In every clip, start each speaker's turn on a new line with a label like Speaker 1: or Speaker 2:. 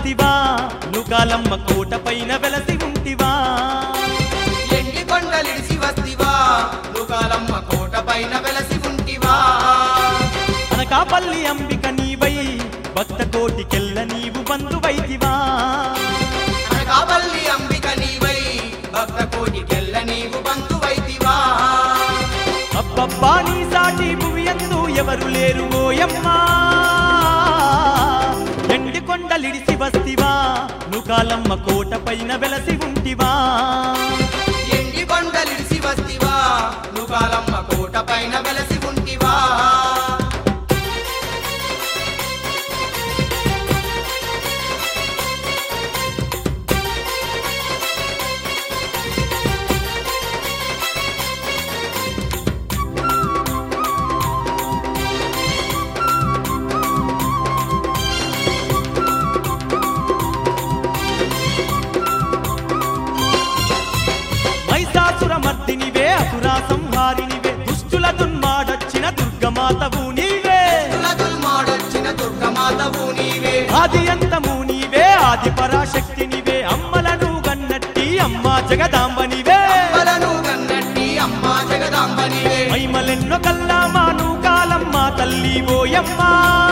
Speaker 1: వస్తివా నుకాలమ్మ కోట పైన వెలసి ఉంటివా
Speaker 2: ఎండి కొండలిడిసి వస్తివా నుకాలమ్మ కోట పైన వెలసి ఉంటివా
Speaker 1: అనకాపల్లి అంబిక నీవై భక్త కోటికెల్ల నీవు బంధువైతివా
Speaker 2: అనకాపల్లి అంబిక నీవై భక్త కోటికెల్ల నీవు బంధువైతివా
Speaker 1: అబ్బబ్బా నీ సాటి భువియందు ఎవరు లేరు ఓయమ్మా ఎండి కొండలిడిసి వస్తివా నుకాలమ్మ కోట పైన వెలసి ఉంటివా
Speaker 2: ఎండి కొండలిడిసి వస్తివా నుకాలమ్మ కోట పైన వెలసి ఉంటివా
Speaker 1: మైసాసుర మర్దినివే అసురా సంహారినివే దుష్టుల దున్మాడొచ్చిన దుర్గమాతవు నీవే
Speaker 2: తులదుల్మాడొచ్చిన దుర్గమాతవు నీవే
Speaker 1: ఆది అంతము నీవే ఆది పరాశక్తి నీవే అమ్మలను గన్నట్టి అమ్మా జగదాంబనివే
Speaker 2: అమ్మలను కన్నట్టి అమ్మా జగదాంబ నీవే
Speaker 1: మైమలెన్నో కల్లామాను కాలమ్మ తల్లి ఓయమ్మా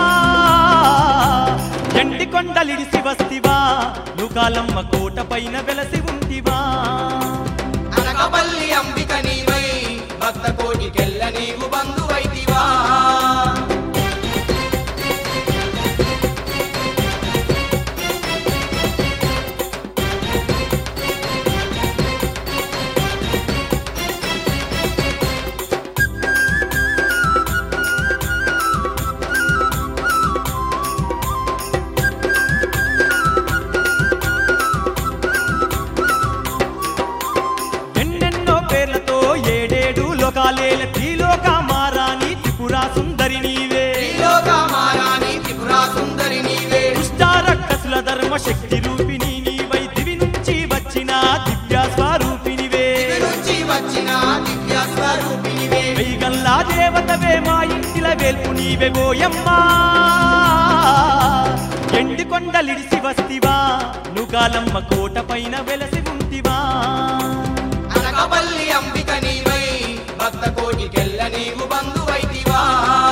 Speaker 1: ఎండి కొండలిడిసి వస్తివా నుకాలమ్మ కోట పైన వెలసి ఉంటివా
Speaker 2: అనకపల్లి అంబిక నీవై భక్త కోటికెల్ల నీవు బంధువైతివా
Speaker 1: ఎన్నెన్నో పేర్లతో ఏడేడు లోకాలేల త్రిలోక మారాని త్రిపురా సుందరి నీవే
Speaker 2: త్రిలోక మారాని త్రిపురా సుందరి నీవే
Speaker 1: దుష్టారక్కసుల ధర్మ శక్తి రూపిణి నీవై దివి నుంచి వచ్చిన దివ్య స్వరూపినివే
Speaker 2: దివి నుంచి వచ్చిన దివ్య స్వరూపినివే
Speaker 1: వెయ్యగల్లా దేవతవే మా ఇంటిల వేల్పు నీవే ఓయమ్మా ఎండి కొండలిడిసి వస్తివా నుగాలమ్మ కోట పైన వెలసి ఉంటివా
Speaker 2: అనకపల్లి అంబిక నీవై భక్త కోటికెల్ల నీవు బంధువైతివా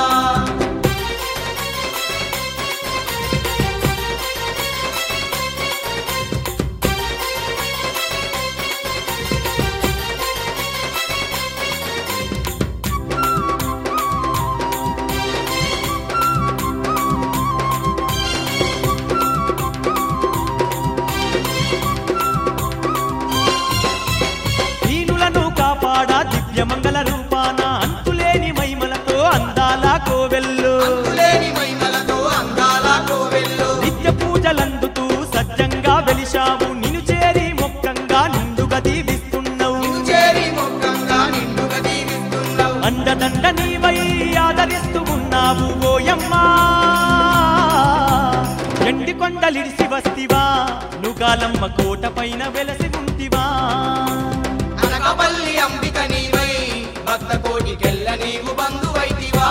Speaker 1: దీనులను కాపాడా దివ్య మంగళ రూపాన అంతులేని మైమలతో అందాల కోవెల్లు
Speaker 2: అంతులేని మహిమలతో అందాల కోవెల్లో
Speaker 1: నిత్య పూజలందుతూ సజ్జంగా వెలిశావు నిన్ను చేరి మొక్కంగా నిండుగా దీవిస్తున్నావు
Speaker 2: నిన్ను చేరి మొక్కంగా నిండుగా దీవిస్తున్నావు
Speaker 1: అండదండ నీవై ఆదరిస్తూ ఉన్నావు ఓయమ్మా ఎండి కొండలిడిసి వస్తివా నుగాలమ్మ కోట పైన వెలసి ఉంటివా
Speaker 2: అనకపల్లి అంబిక నీవై భక్త కోటికెల్ల నీవు బంధువైతివా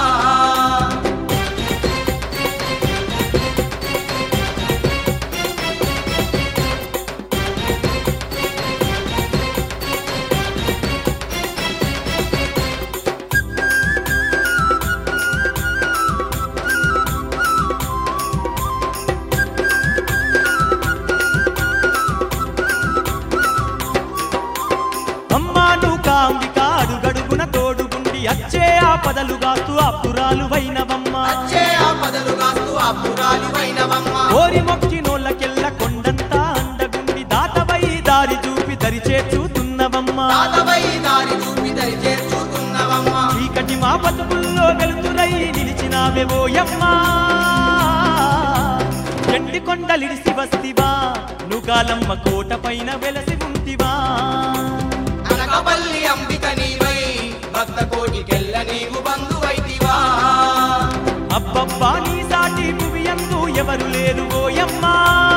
Speaker 1: అమ్మాను కాంబిక అడుగడుగున తోడుగుండి అచ్చే ఆపదలు గాస్తూ అప్పురాలు వైనవమ్మా
Speaker 2: వచ్చే ఆపదలు కాస్తూ అప్పురాలివైనవమ్మ
Speaker 1: కోరి మొక్కినోళ్ళకెల్ల కొండంతా అండగుండి దాతవై దారి చూపి దరి చేర్చుతున్నవమ్మా
Speaker 2: తాతవై దారి చూపి దరి చేర్చుతున్నవమ్మ
Speaker 1: చీకటి మా బతుకుల్లో వెలుతురై నిలిచినావే ఓయమ్మా ఎండి కొండలిడిసి వస్తివా నుగాలమ్మ కోట పైన వెలసి ఉంటివా
Speaker 2: అనకపల్లి అంబిక నీవై భక్త కోటికెల్ల నీవు బంధువైతివా
Speaker 1: అబ్బబ్బా నీ సాటి భువియందు ఎవరు లేరు ఓయమ్మా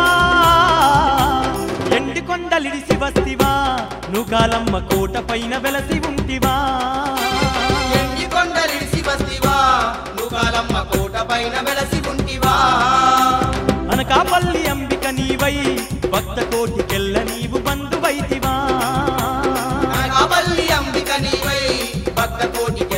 Speaker 1: ఎండి కొండలిడిసి వస్తివా నుగాలమ్మ కోట పైన వెలసి ఉంటివా
Speaker 2: ఎండి కొండలిడిసి వస్తివా నుకాలమ్మ కోట పైన వెలసి ఉంటివా
Speaker 1: అనకాపల్లి అంబిక నీ కోటికెళ్ళ నీవు బంధువైతివా
Speaker 2: నాగావల్లి అంబిక నీవై భక్త కోటి